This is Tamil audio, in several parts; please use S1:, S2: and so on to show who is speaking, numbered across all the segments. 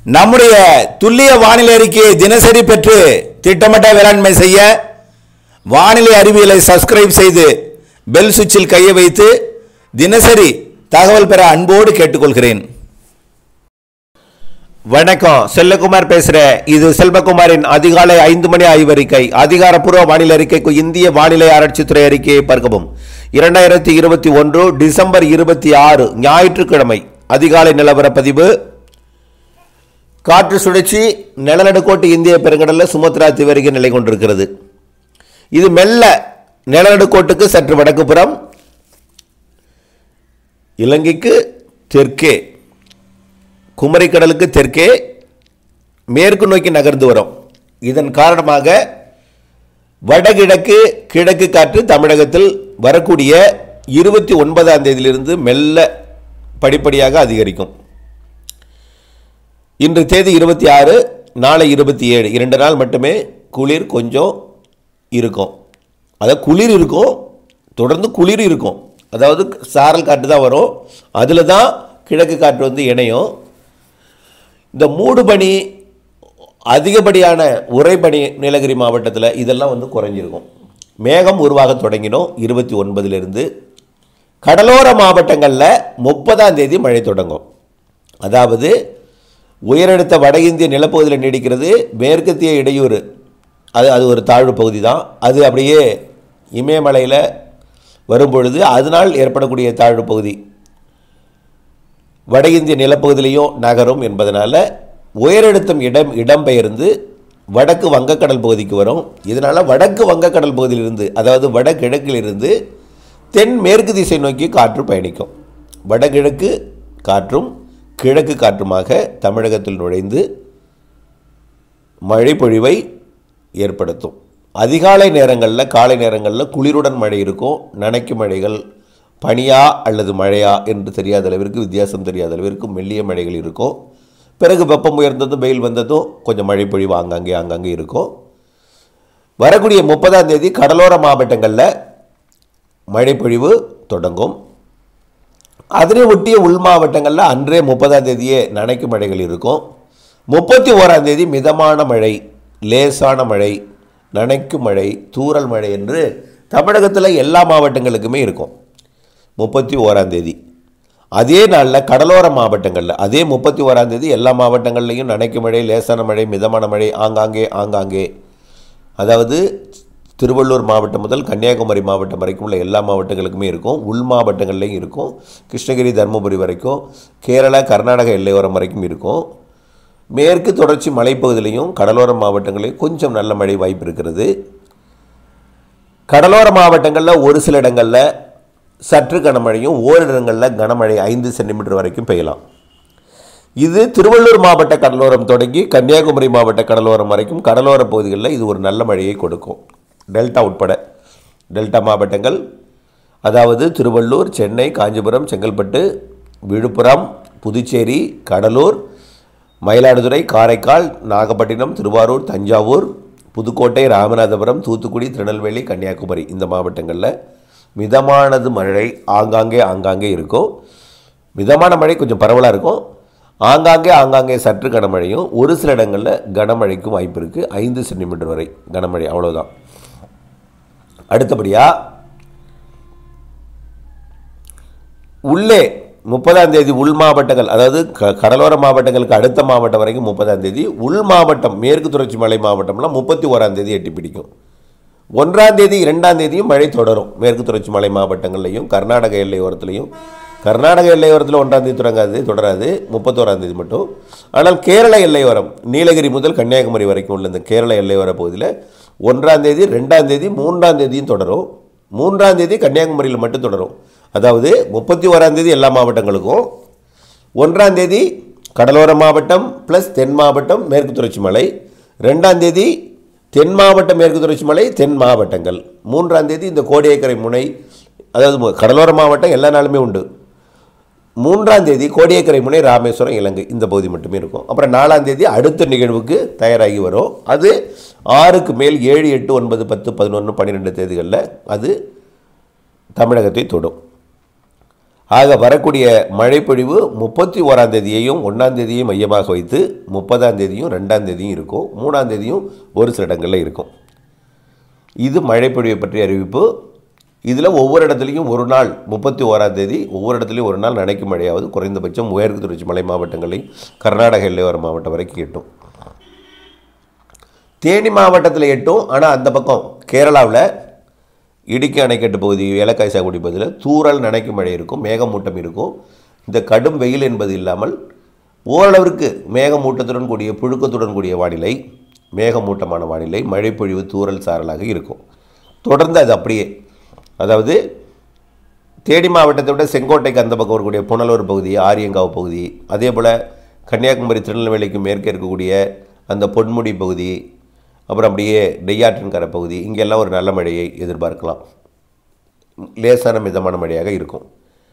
S1: நம்முடைய துல்லிய வானிலை அறிக்கையை தினசரி பெற்று திட்டமிட்ட வேளாண்மை செய்ய வானிலை அறிவியலை சப்ஸ்கிரைப் செய்து பெல் சுவிட்சில் கையை வைத்து தினசரி தகவல் பெற அன்போடு கேட்டுக்கொள்கிறேன் வணக்கம் செல்லகுமார் பேசுறேன் இது செல்வகுமாரின் அதிகாலை ஐந்து மணி ஆய்வறிக்கை அதிகாரப்பூர்வ வானிலை அறிக்கைக்கு இந்திய வானிலை ஆராய்ச்சித்துறை அறிக்கையை பார்க்கவும் இரண்டாயிரத்தி இருபத்தி ஒன்று டிசம்பர் இருபத்தி ஆறு ஞாயிற்றுக்கிழமை அதிகாலை நிலவர பதிவு காற்று சுழற்சி நிலநடுக்கோட்டு இந்திய பெருங்கடலில் சுமத்ரா தீவிரிகை நிலை கொண்டிருக்கிறது இது மெல்ல நிலநடுக்கோட்டுக்கு சற்று வடக்கு புறம் இலங்கைக்கு தெற்கே குமரிக்கடலுக்கு தெற்கே மேற்கு நோக்கி நகர்ந்து வரும் இதன் காரணமாக வடகிழக்கு கிழக்கு காற்று தமிழகத்தில் வரக்கூடிய இருபத்தி ஒன்பதாம் தேதியிலிருந்து மெல்ல படிப்படியாக அதிகரிக்கும் இன்று தேதி இருபத்தி ஆறு நாளை இருபத்தி ஏழு இரண்டு நாள் மட்டுமே குளிர் கொஞ்சம் இருக்கும் அதாவது குளிர் இருக்கும் தொடர்ந்து குளிர் இருக்கும் அதாவது சாரல் காற்று தான் வரும் அதில் தான் கிழக்கு காற்று வந்து இணையும் இந்த மூடு பனி அதிகப்படியான உறைபனி நீலகிரி மாவட்டத்தில் இதெல்லாம் வந்து குறைஞ்சிருக்கும் மேகம் உருவாக தொடங்கினோம் இருபத்தி ஒன்பதிலிருந்து கடலோர மாவட்டங்களில் முப்பதாம் தேதி மழை தொடங்கும் அதாவது உயரடுத்த வட இந்திய நிலப்பகுதியில் நீடிக்கிறது மேற்கத்திய இடையூறு அது அது ஒரு தாழ்வு பகுதி தான் அது அப்படியே இமயமலையில் வரும்பொழுது அதனால் ஏற்படக்கூடிய தாழ்வு பகுதி வட இந்திய நிலப்பகுதியிலையும் நகரும் என்பதனால உயரழுத்தம் இடம் இடம்பெயர்ந்து வடக்கு வங்கக்கடல் பகுதிக்கு வரும் இதனால் வடக்கு வங்கக்கடல் பகுதியிலிருந்து அதாவது வடகிழக்கிலிருந்து தென் மேற்கு திசை நோக்கி காற்று பயணிக்கும் வடகிழக்கு காற்றும் கிழக்கு காற்றுமாக தமிழகத்தில் நுழைந்து மழை பொழிவை ஏற்படுத்தும் அதிகாலை நேரங்களில் காலை நேரங்களில் குளிருடன் மழை இருக்கும் நனைக்கும் மழைகள் பனியா அல்லது மழையா என்று தெரியாத அளவிற்கு வித்தியாசம் தெரியாத அளவிற்கு மெல்லிய மழைகள் இருக்கும் பிறகு வெப்பம் உயர்ந்ததும் வெயில் வந்ததும் கொஞ்சம் மழை பொழிவு ஆங்காங்கே ஆங்காங்கே இருக்கும் வரக்கூடிய முப்பதாம் தேதி கடலோர மாவட்டங்களில் மழை பொழிவு தொடங்கும் அதனை ஒட்டிய உள் மாவட்டங்களில் அன்றே முப்பதாம் தேதியே நனைக்கும் மழைகள் இருக்கும் முப்பத்தி ஓராம் தேதி மிதமான மழை லேசான மழை நனைக்கும் மழை தூறல் மழை என்று தமிழகத்தில் எல்லா மாவட்டங்களுக்குமே இருக்கும் முப்பத்தி ஓராம் தேதி அதே நாளில் கடலோர மாவட்டங்களில் அதே முப்பத்தி ஓராம் தேதி எல்லா மாவட்டங்கள்லையும் நனைக்கும் மழை லேசான மழை மிதமான மழை ஆங்காங்கே ஆங்காங்கே அதாவது திருவள்ளூர் மாவட்டம் முதல் கன்னியாகுமரி மாவட்டம் வரைக்கும் உள்ள எல்லா மாவட்டங்களுக்குமே இருக்கும் உள் மாவட்டங்கள்லையும் இருக்கும் கிருஷ்ணகிரி தருமபுரி வரைக்கும் கேரளா கர்நாடக எல்லையோரம் வரைக்கும் இருக்கும் மேற்கு தொடர்ச்சி மலைப்பகுதியிலையும் கடலோர மாவட்டங்களையும் கொஞ்சம் நல்ல மழை வாய்ப்பு இருக்கிறது கடலோர மாவட்டங்களில் ஒரு சில இடங்களில் சற்று கனமழையும் ஓரிடங்களில் கனமழை ஐந்து சென்டிமீட்டர் வரைக்கும் பெய்யலாம் இது திருவள்ளூர் மாவட்ட கடலோரம் தொடங்கி கன்னியாகுமரி மாவட்ட கடலோரம் வரைக்கும் கடலோர பகுதிகளில் இது ஒரு நல்ல மழையை கொடுக்கும் டெல்டா உட்பட டெல்டா மாவட்டங்கள் அதாவது திருவள்ளூர் சென்னை காஞ்சிபுரம் செங்கல்பட்டு விழுப்புரம் புதுச்சேரி கடலூர் மயிலாடுதுறை காரைக்கால் நாகப்பட்டினம் திருவாரூர் தஞ்சாவூர் புதுக்கோட்டை ராமநாதபுரம் தூத்துக்குடி திருநெல்வேலி கன்னியாகுமரி இந்த மாவட்டங்களில் மிதமானது மழை ஆங்காங்கே ஆங்காங்கே இருக்கும் மிதமான மழை கொஞ்சம் பரவலாக இருக்கும் ஆங்காங்கே ஆங்காங்கே சற்று கனமழையும் ஒரு சில இடங்களில் கனமழைக்கும் வாய்ப்பு இருக்குது ஐந்து சென்டிமீட்டர் வரை கனமழை அவ்வளோதான் அடுத்தபடியாக உள்ளே முப்பதாம் தேதி உள் மாவட்டங்கள் அதாவது க கடலோர மாவட்டங்களுக்கு அடுத்த மாவட்டம் வரைக்கும் முப்பதாம் தேதி உள் மாவட்டம் மேற்கு தொடர்ச்சி மலை மாவட்டம்லாம் முப்பத்தி ஓராம் தேதி எட்டி பிடிக்கும் ஒன்றாம் தேதி இரண்டாம் தேதியும் மழை தொடரும் மேற்கு தொடர்ச்சி மலை மாவட்டங்கள்லையும் கர்நாடக எல்லையோரத்துலையும் கர்நாடக எல்லையோரத்தில் ஒன்றாம் தேதி தொடங்காது தொடராது முப்பத்தோராம் தேதி மட்டும் ஆனால் கேரள எல்லையோரம் நீலகிரி முதல் கன்னியாகுமரி வரைக்கும் உள்ள இந்த கேரள எல்லையோர பகுதியில் ஒன்றாம் தேதி ரெண்டாம் தேதி மூன்றாம் தேதியும் தொடரும் மூன்றாம் தேதி கன்னியாகுமரியில் மட்டும் தொடரும் அதாவது முப்பத்தி ஓராம் தேதி எல்லா மாவட்டங்களுக்கும் ஒன்றாம் தேதி கடலோர மாவட்டம் ப்ளஸ் தென் மாவட்டம் மேற்கு தொடர்ச்சி மலை ரெண்டாம் தேதி தென் மாவட்ட மேற்கு தொடர்ச்சி மலை தென் மாவட்டங்கள் மூன்றாம் தேதி இந்த கோடியக்கரை முனை அதாவது மு- கடலோர மாவட்டம் எல்லா நாளுமே உண்டு மூன்றாம் தேதி கோடியக்கரை முனை ராமேஸ்வரம் இலங்கை இந்த பகுதி மட்டுமே இருக்கும் அப்புறம் நாலாம் தேதி அடுத்த நிகழ்வுக்கு தயாராகி வரும் அது ஆறுக்கு மேல் ஏழு எட்டு ஒன்பது பத்து பதினொன்று பன்னிரெண்டு தேதிகளில் அது தமிழகத்தை தொடும் ஆக வரக்கூடிய மழைப்பொழிவு முப்பத்தி ஓராம் தேதியையும் ஒன்றாம் தேதியையும் மையமாக வைத்து முப்பதாம் தேதியும் ரெண்டாம் தேதியும் இருக்கும் மூணாம் தேதியும் ஒரு சில இடங்களில் இருக்கும் இது மழைப்பொழிவை பற்றிய அறிவிப்பு இதில் ஒவ்வொரு இடத்துலையும் ஒரு நாள் முப்பத்தி ஓராம் தேதி ஒவ்வொரு இடத்துலையும் ஒரு நாள் நனைக்கும் மழையாவது குறைந்தபட்சம் உயர்கு தொடர்ச்சி மலை மாவட்டங்களையும் கர்நாடக எல்லையோர மாவட்டம் வரைக்கும் எட்டும் தேனி மாவட்டத்தில் எட்டும் ஆனால் அந்த பக்கம் கேரளாவில் இடுக்கி அணைக்கட்டு பகுதி ஏலக்காய் சாகுடி பகுதியில் தூறல் நனைக்கும் மழை இருக்கும் மேகமூட்டம் இருக்கும் இந்த கடும் வெயில் என்பது இல்லாமல் ஓரளவிற்கு மேகமூட்டத்துடன் கூடிய புழுக்கத்துடன் கூடிய வானிலை மேகமூட்டமான வானிலை மழைப்பொழிவு தூறல் சாரலாக இருக்கும் தொடர்ந்து அது அப்படியே அதாவது தேனி மாவட்டத்தை விட செங்கோட்டைக்கு அந்த பக்கம் வரக்கூடிய புனலூர் பகுதி ஆரியங்காവ് பகுதி அதே போல் கன்னியாகுமரி திருநெல்வேலிக்கு மேற்கே இருக்கக்கூடிய அந்த பொன்முடி பகுதி அப்புறம் அப்படியே நெய்யாற்றின்கரை பகுதி இங்கெல்லாம் ஒரு நல்ல மழையை எதிர்பார்க்கலாம் லேசான மிதமான மழையாக இருக்கும்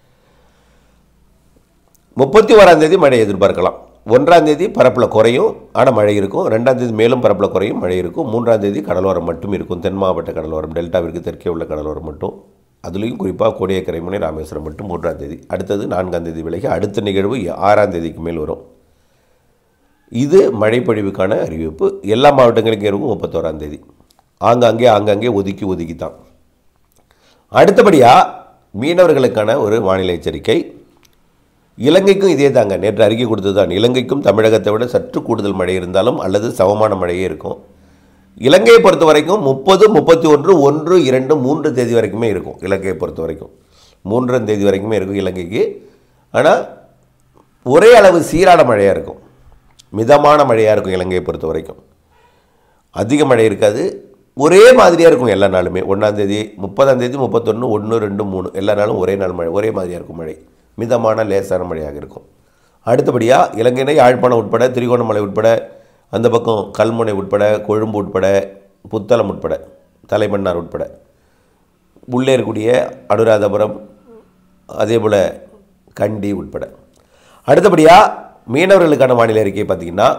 S1: முப்பத்தி ஓராம் தேதி மழை எதிர்பார்க்கலாம் ஒன்றாம் தேதி பரப்பில் குறையும் ஆனால் மழை இருக்கும் ரெண்டாம் தேதி மேலும் பரப்பில் குறையும் மழை இருக்கும் மூன்றாம் தேதி கடலோரம் மட்டும் இருக்கும் தென் மாவட்ட கடலோரம் டெல்டாவிற்கு தெற்கே உள்ள கடலோரம் மட்டும் அதுலேயும் குறிப்பாக கோடியக்கரை முனை ராமேஸ்வரம் மட்டும் மூன்றாம் தேதி அடுத்தது நான்காம் தேதி விலகி அடுத்த நிகழ்வு ஆறாம் தேதிக்கு மேல் வரும் இது மழைப்பொழிவுக்கான அறிவிப்பு எல்லா மாவட்டங்களுக்கும் இருக்கும் முப்பத்தோராம் தேதி ஆங்காங்கே ஆங்காங்கே ஒதுக்கி ஒதுக்கி தான் அடுத்தபடியாக மீனவர்களுக்கான ஒரு வானிலை எச்சரிக்கை இலங்கைக்கும் இதே தாங்க நேற்று அறிக்கை கொடுத்தது தான் இலங்கைக்கும் தமிழகத்தை விட சற்று கூடுதல் மழை இருந்தாலும் அல்லது சமமான மழையே இருக்கும் இலங்கையை பொறுத்த வரைக்கும் முப்பது முப்பத்தி ஒன்று ஒன்று இரண்டு மூன்று தேதி வரைக்குமே இருக்கும் இலங்கையை பொறுத்த வரைக்கும் மூன்றாம் தேதி வரைக்குமே இருக்கும் இலங்கைக்கு ஆனால் ஒரே அளவு சீரான மழையாக இருக்கும் மிதமான மழையாக இருக்கும் இலங்கையை பொறுத்த வரைக்கும் அதிக மழை இருக்காது ஒரே மாதிரியாக இருக்கும் எல்லா நாளுமே ஒன்றாந்தேதி முப்பதாந்தேதி முப்பத்தொன்று ஒன்று ரெண்டு மூணு எல்லா நாளும் ஒரே நாள் மழை ஒரே மாதிரியாக இருக்கும் மழை மிதமான லேசான மழையாக இருக்கும் அடுத்தபடியாக இலங்கையினை யாழ்ப்பாணம் உட்பட திரிகோணமலை உட்பட அந்த பக்கம் கல்முனை உட்பட கொழும்பு உட்பட புத்தளம் உட்பட தலைமன்னார் உட்பட உள்ளே இருக்கக்கூடிய அனுராதபுரம் அதே போல் கண்டி உட்பட அடுத்தபடியாக மீனவர்களுக்கான வானிலை அறிக்கை பார்த்திங்கன்னா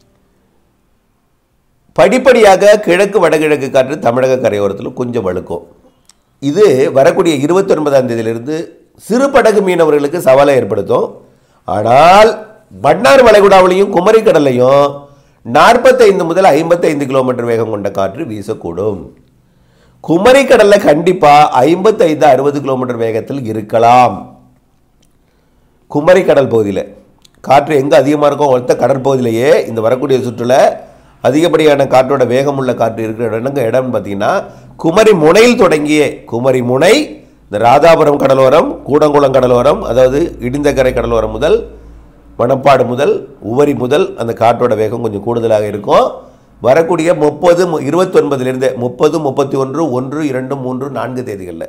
S1: படிப்படியாக கிழக்கு வடகிழக்கு காற்று தமிழக கரையோரத்தில் கொஞ்சம் வழுக்கும் இது வரக்கூடிய இருபத்தி ஒன்பதாம் தேதியிலிருந்து சிறு படகு மீனவர்களுக்கு சவாலை ஏற்படுத்தும் ஆனால் மன்னார் வளைகுடாவிலையும் குமரிக்கடல்லையும் நாற்பத்தைந்து முதல் ஐம்பத்தைந்து கிலோமீட்டர் வேகம் கொண்ட காற்று வீசக்கூடும் குமரிக்கடலில் கண்டிப்பாக ஐம்பத்தைந்து அறுபது கிலோமீட்டர் வேகத்தில் இருக்கலாம் குமரிக்கடல் பகுதியில் காற்று எங்கே அதிகமாக இருக்கோ ஒத்த கடற்பகுதியிலேயே இந்த வரக்கூடிய சுற்றுல அதிகப்படியான காற்றோட வேகம் உள்ள காற்று இருக்கிற இடங்க இடம்னு பார்த்தீங்கன்னா குமரி முனையில் தொடங்கிய குமரி முனை இந்த ராதாபுரம் கடலோரம் கூடங்குளம் கடலோரம் அதாவது இடிந்தக்கரை கடலோரம் முதல் மணப்பாடு முதல் உவரி முதல் அந்த காற்றோட வேகம் கொஞ்சம் கூடுதலாக இருக்கும் வரக்கூடிய முப்பது இருபத்தொன்பதுலேருந்து முப்பது முப்பத்தி ஒன்று ஒன்று இரண்டு மூன்று நான்கு தேதிகளில்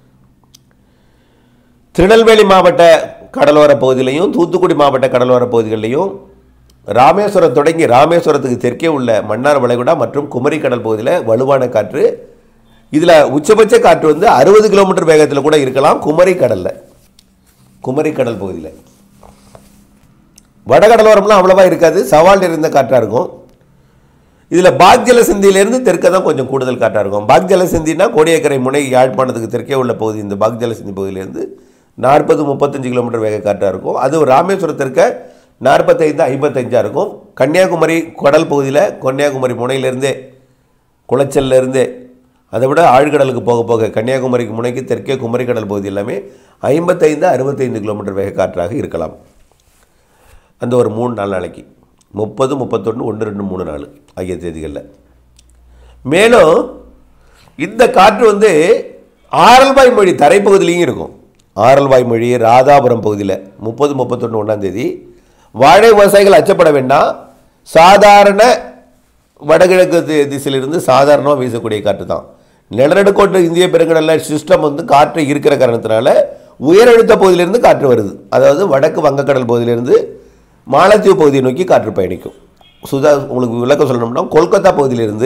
S1: திருநெல்வேலி மாவட்ட கடலோர பகுதியிலையும் தூத்துக்குடி மாவட்ட கடலோர பகுதிகளிலையும் ராமேஸ்வரம் தொடங்கி ராமேஸ்வரத்துக்கு தெற்கே உள்ள மன்னார் வளைகுடா மற்றும் குமரி கடல் பகுதியில் வலுவான காற்று இதில் உச்சபட்ச காற்று வந்து அறுபது கிலோமீட்டர் வேகத்தில் கூட இருக்கலாம் குமரி கடலில் குமரி கடல் பகுதியில் வடகடலோரம்லாம் அவ்வளவா இருக்காது சவால் நிறைந்த காற்றாக இருக்கும் இதில் பாக்ஜல சிந்தியிலேருந்து தெற்க தான் கொஞ்சம் கூடுதல் காற்றாக இருக்கும் பாக்ஜல சிந்தினா கோடியக்கரை முனை யாழ்ப்பாணத்துக்கு தெற்கே உள்ள பகுதி இந்த பாக்ஜல சிந்தி பகுதியிலேருந்து நாற்பது முப்பத்தஞ்சு கிலோமீட்டர் வேக காற்றாக இருக்கும் அது ராமேஸ்வரத்திற்கு நாற்பத்தைந்து ஐம்பத்தஞ்சாக இருக்கும் கன்னியாகுமரி கடல் பகுதியில் கன்னியாகுமரி முனையிலேருந்தே குளச்சல்லேருந்தே அதை விட ஆழ்கடலுக்கு போக போக கன்னியாகுமரிக்கு முனைக்கு தெற்கே குமரி கடல் பகுதி எல்லாமே ஐம்பத்தைந்து அறுபத்தைந்து கிலோமீட்டர் வேக காற்றாக இருக்கலாம் அந்த ஒரு மூணு நாலு நாளைக்கு முப்பது முப்பத்தொன்று ஒன்று ரெண்டு மூணு நாலு ஆகிய தேதிகளில் மேலும் இந்த காற்று வந்து ஆரல்வாய் மொழி தரைப்பகுதியிலையும் இருக்கும் ஆரல்வாய் மொழி ராதாபுரம் பகுதியில் முப்பது முப்பத்தொன்று ஒன்றாம் தேதி வாழை விவசாயிகள் அச்சப்பட வேண்டாம் சாதாரண வடகிழக்கு தி- திசையிலிருந்து சாதாரணமாக வீசக்கூடிய காற்று தான் நிலநடுக்கோட்டு இந்திய பெருங்கடல்ல சிஸ்டம் வந்து காற்று இருக்கிற காரணத்தினால உயரழுத்த பகுதியிலிருந்து காற்று வருது அதாவது வடக்கு வங்கக்கடல் பகுதியிலிருந்து மாலத்தீவு பகுதியை நோக்கி காற்று பயணிக்கும் சுதா உங்களுக்கு விளக்கம் சொல்லணும்னா கொல்கத்தா பகுதியிலிருந்து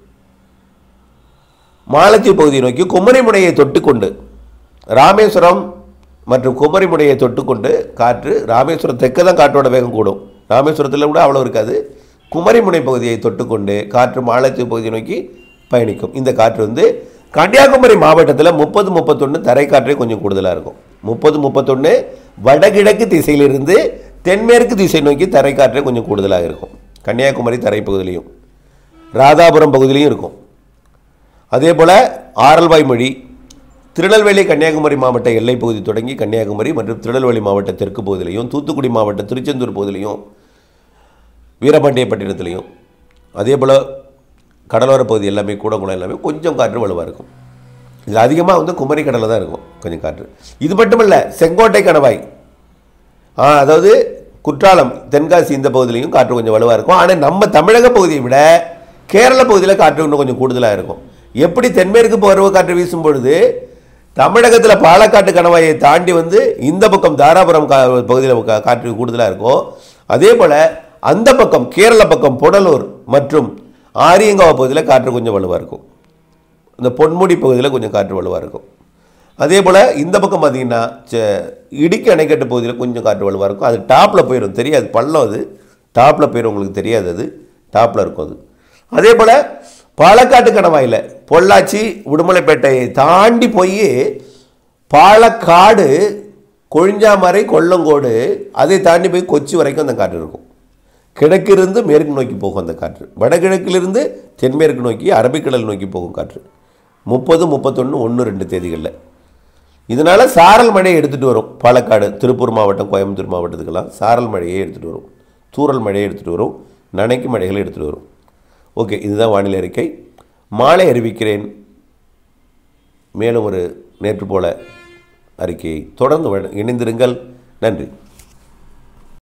S1: மாலத்தீவு பகுதியை நோக்கி குமரிமுனையை தொட்டுக்கொண்டு ராமேஸ்வரம் மற்றும் குமரிமுனையை தொட்டுக்கொண்டு காற்று ராமேஸ்வரம் தெற்க தான் காற்றோட வேகம் கூடும் ராமேஸ்வரத்தில் கூட அவ்வளோ இருக்காது குமரிமுனை பகுதியை தொட்டுக்கொண்டு காற்று மாலத்தீவு பகுதியை நோக்கி பயணிக்கும் இந்த காற்று வந்து கன்னியாகுமரி மாவட்டத்தில் முப்பது முப்பத்தொன்று தரைக்காற்றே கொஞ்சம் கூடுதலாக இருக்கும் முப்பது முப்பத்தொன்று வடகிழக்கு திசையிலிருந்து தென்மேற்கு திசை நோக்கி தரைக்காற்றே கொஞ்சம் கூடுதலாக இருக்கும் கன்னியாகுமரி தரைப்பகுதியிலையும் ராதாபுரம் பகுதியிலையும் இருக்கும் அதே போல் ஆரல்வாய் மொழி திருநெல்வேலி கன்னியாகுமரி மாவட்ட எல்லைப் பகுதி தொடங்கி கன்னியாகுமரி மற்றும் திருநெல்வேலி மாவட்ட தெற்கு பகுதியிலையும் தூத்துக்குடி மாவட்ட திருச்செந்தூர் பகுதியிலையும் வீரபாண்டியப்பட்டினத்துலையும் அதே போல் கடலோர பகுதி எல்லாமே கூடங்குளம் எல்லாமே கொஞ்சம் காற்று வலுவாக இருக்கும் இது அதிகமாக வந்து குமரி கடலில் தான் இருக்கும் கொஞ்சம் காற்று இது மட்டுமல்ல செங்கோட்டை கணவாய் ஆ அதாவது குற்றாலம் தென்காசி இந்த பகுதியிலையும் காற்று கொஞ்சம் வலுவாக இருக்கும் ஆனால் நம்ம தமிழக பகுதியை விட கேரள பகுதியில் காற்று இன்னும் கொஞ்சம் கூடுதலாக இருக்கும் எப்படி தென்மேற்கு பருவ காற்று வீசும் பொழுது தமிழகத்தில் பாலக்காட்டு கணவாயை தாண்டி வந்து இந்த பக்கம் தாராபுரம் கா பகுதியில் கா- காற்று கூடுதலாக இருக்கும் அதே போல் அந்த பக்கம் கேரள பக்கம் புடலூர் மற்றும் ஆரியங்காவ பகுதியில் காற்று கொஞ்சம் வலுவாக இருக்கும் இந்த பொன்முடி பகுதியில் கொஞ்சம் காற்று வலுவாக இருக்கும் அதே போல் இந்த பக்கம் பார்த்தீங்கன்னா ச- இடுக்கி அணைக்கட்டு பகுதியில் கொஞ்சம் காற்று வலுவாக இருக்கும் அது டாப்பில் போயிடும் தெரியாது பள்ளம் அது டாப்பில் போயிடும் உங்களுக்கு தெரியாது அது டாப்பில் இருக்கும் அது அதே போல் பாலக்காட்டு கணவாயில் பொள்ளாச்சி உடுமலைப்பேட்டையை தாண்டி போய் பாலக்காடு கொழிஞ்சாமறை கொல்லங்கோடு அதை தாண்டி போய் கொச்சி வரைக்கும் அந்த காற்று இருக்கும் கிழக்கிலிருந்து மேற்கு நோக்கி போகும் அந்த காற்று வடகிழக்கிலிருந்து தென்மேற்கு நோக்கி அரபிக்கடல் நோக்கி போகும் காற்று முப்பது முப்பத்தொன்று ஒன்று ரெண்டு தேதிகளில் இதனால் சாரல் மழையை எடுத்துகிட்டு வரும் பாலக்காடு திருப்பூர் மாவட்டம் கோயம்புத்தூர் மாவட்டத்துக்கெல்லாம் சாரல் மழையை எடுத்துகிட்டு வரும் தூறல் மழையை எடுத்துகிட்டு வரும் நனைக்கு மழைகளை எடுத்துகிட்டு வரும் ஓகே இதுதான் வானிலை அறிக்கை மாலை அறிவிக்கிறேன் மேலும் ஒரு நேற்று போல அறிக்கையை தொடர்ந்து வழ- இணைந்திருங்கள் நன்றி